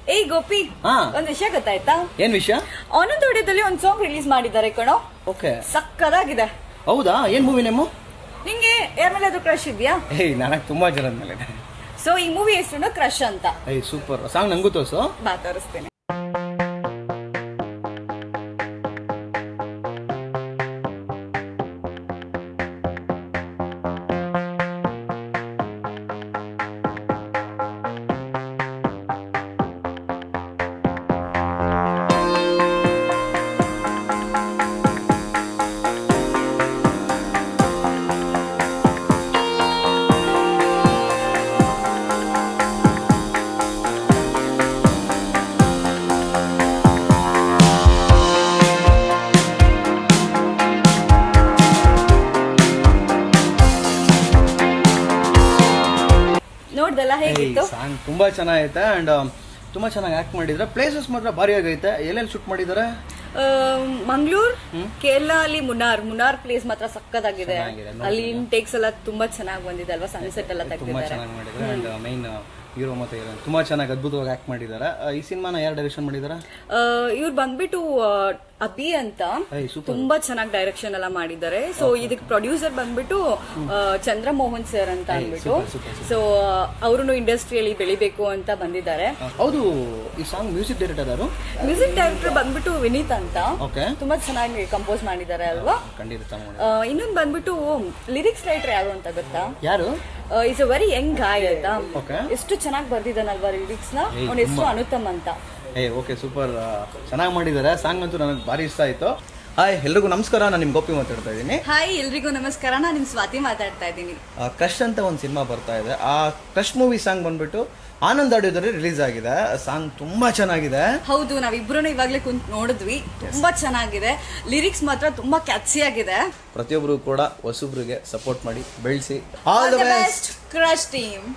ಏಯ್ ಗೋಪಿ ಹಾ. ಒಂದ್ ವಿಷಯ ಗೊತ್ತಾಯ್ತಾ ಏನ್ ವಿಷಯ ಆನಂದ್ ಆಡಿಯೋದಲ್ಲಿ ಒಂದ್ ಸಾಂಗ್ ರಿಲೀಸ್ ಮಾಡಿದ್ದಾರೆ ಕಣೋ ಓಕೆ ಸಕ್ಕದಾಗಿದೆ ಹೌದಾ ಏನ್ ಮೂವಿ ನೇಮು ನಿಂಗೆ ಯಾರ ಮೇಲಾದ್ರೂ ಕ್ರಶ್ ಇದೆಯಾ ಏಯ್ ನನಗೆ ತುಂಬಾ ಜನದ ಮೇಲೆ ಸೊ ಈ ಮೂವಿ ಹೆಸರು ಕ್ರಶ್ ಅಂತ ಏಯ್ ಸೂಪರ್ ಸಾಂಗ್ ನಂಗೂ ತೋರ್ಸು ಬಾ ತೋರಿಸ್ತೇನೆ ನೋಡ್ದಲ್ಲ ಹೇಗಿತ್ತು ಸಾಂಗ್ ತುಂಬಾ ಚೆನ್ನಾಗೈತೆ ಅಂಡ್ ತುಂಬಾ ಚೆನ್ನಾಗಿ ಆಕ್ಟ್ ಮಾಡಿದ್ರೆ ಪ್ಲೇಸಸ್ ಮಾತ್ರ ಭಾರಿ ಆಗೈತೆ ಎಲ್ಲೆಲ್ಲಿ ಶೂಟ್ ಮಾಡಿದ್ದಾರೆ ಮಂಗಳೂರ್ ಕೇರಳ ಅಲ್ಲಿ ಮುನಾರ್ ಮುನಾರ್ ಪ್ಲೇಸ್ ಮಾತ್ರ ಸಕ್ಕದಾಗಿದೆ ಚೆನ್ನಾಗಿದೆ, ಅಲ್ಲಿ ಟೇಕ್ಸ್ ಎಲ್ಲ ತುಂಬಾ ಚೆನ್ನಾಗಿ ಬಂದಿದೆ ಅಲ್ವಾ ಸನ್ಸೆಟ್ ಎಲ್ಲ ತುಂಬಾ ತೆಗ್ದಿದ್ದಾರೆ ಚೆನ್ನಾಗಿ ಮಾಡಿದ್ದಾರೆ ಅಂಡ್ ಮೈನ್ ಹೀರೋ ಮತ್ತೆ ಹೀರೋಯಿನ್ ತುಂಬಾ ಚೆನ್ನಾಗಿ ಅದ್ಭುತವಾಗಿ ಆಕ್ಟ್ ಮಾಡಿದ್ದಾರೆ ಆ, ಈ ಸಿನಿಮಾನ ಯಾರು ಡೈರೆಕ್ಷನ್ ಮಾಡಿದ್ದಾರೆ ಇವ್ರು ಬಂದ್ಬಿಟ್ಟು ಆ, ಅಭಿ ಅಂತ ಏಯ್ ಸೂಪರ್ ತುಂಬಾ ಚೆನ್ನಾಗಿ ಡೈರೆಕ್ಷನ್ ಎಲ್ಲ ಮಾಡಿದ್ದಾರೆ ಸೊ ಇದಕ್ಕೆ ಪ್ರೊಡ್ಯೂಸರ್ ಬಂದ್ಬಿಟ್ಟು ಆ, ಚಂದ್ರಮೋಹನ್ ಸರ್ ಅಂತ ಅಂದ್ಬಿಟ್ಟು ಸೊ ಅವರು ಇಂಡಸ್ಟ್ರಿಯಲ್ಲಿ ಬೆಳಿಬೇಕು ಅಂತ ಬಂದಿದ್ದಾರೆ ಹೌದು ಈ ಸಾಂಗ್ ಮ್ಯೂಸಿಕ್ ಡೈರೆಕ್ಟರ್ ಯಾರು ಮ್ಯೂಸಿಕ್ ಡೈರೆಕ್ಟರ್ ಬಂದ್ಬಿಟ್ಟು ವಿನೀತ್ ಅಂತ ಓಕೆ ತುಂಬಾ ಚೆನ್ನಾಗಿ ಕಂಪೋಸ್ ಮಾಡಿದ್ದಾರೆ ಅಲ್ವಾ ಖಂಡಿತ ಮಾಡಿ ಆ, ಇನ್ನೊಂದ್ ಬಂದ್ಬಿಟ್ಟು ಲಿರಿಕ್ಸ್ ರೈಟರ್ ಯಾರು ಅಂತ ಗೊತ್ತಾ ಯಾರು is a very young guy ಆಯ್ತಾ Okay. ಎಷ್ಟು ಚೆನ್ನಾಗಿ ಬರ್ದಿದ್ದಾನಲ್ವಾ ಲಿರಿಕ್ಸ್ ನ ಏಯ್, ಅವನ ಹೆಸರು ಅನುತಮ್ ಅಂತ ಏ ಓಕೆ ಸೂಪರ್ ಚೆನ್ನಾಗಿ ಮಾಡಿದ್ದಾರೆ ಸಾಂಗ್ ಅಂತೂ ನನಗೆ ಭಾರಿ ಇಷ್ಟ ಆಯ್ತು ಹಾಯ್ ಎಲ್ರಿಗೂ ನಮಸ್ಕಾರ ನಾನು ನಿಮ್ಮ ಗೋಪಿ ಮಾತಾಡ್ತಾ ಇದ್ದೀನಿ ಹಾಯ್ ಎಲ್ರಿಗೂ ನಮಸ್ಕಾರ ನಾನು ನಿಮ್ ಸ್ವಾತಿ ಮಾತಾಡ್ತಾ ಇದ್ದೀನಿ ಕ್ರಶ್ ಅಂತ ಒಂದು ಸಿನಿಮಾ ಬರ್ತಾ ಇದೆ ಆ ಕ್ರಶ್ ಮೂವಿ ಸಾಂಗ್ ಬಂದ್ಬಿಟ್ಟು ಆನಂದ್ ಆಡಿಯೋದಲ್ಲಿ ರಿಲೀಸ್ ಆಗಿದೆ ಸಾಂಗ್ ತುಂಬಾ ಚೆನ್ನಾಗಿದೆ ಹೌದು ನಾವಿಬ್ರು ಇವಾಗ್ಲೇ ಕುಂತ್ ನೋಡಿದ್ವಿ ತುಂಬಾ ಚೆನ್ನಾಗಿದೆ ಲಿರಿಕ್ಸ್ ಮಾತ್ರ ತುಂಬಾ ಕ್ಯಾಚಿ ಆಗಿದೆ ಪ್ರತಿಯೊಬ್ಬರು ಕೂಡ ಹೊಸಬ್ರಿಗೆ ಸಪೋರ್ಟ್ ಮಾಡಿ ಬೆಳೆಸಿ all the best crush team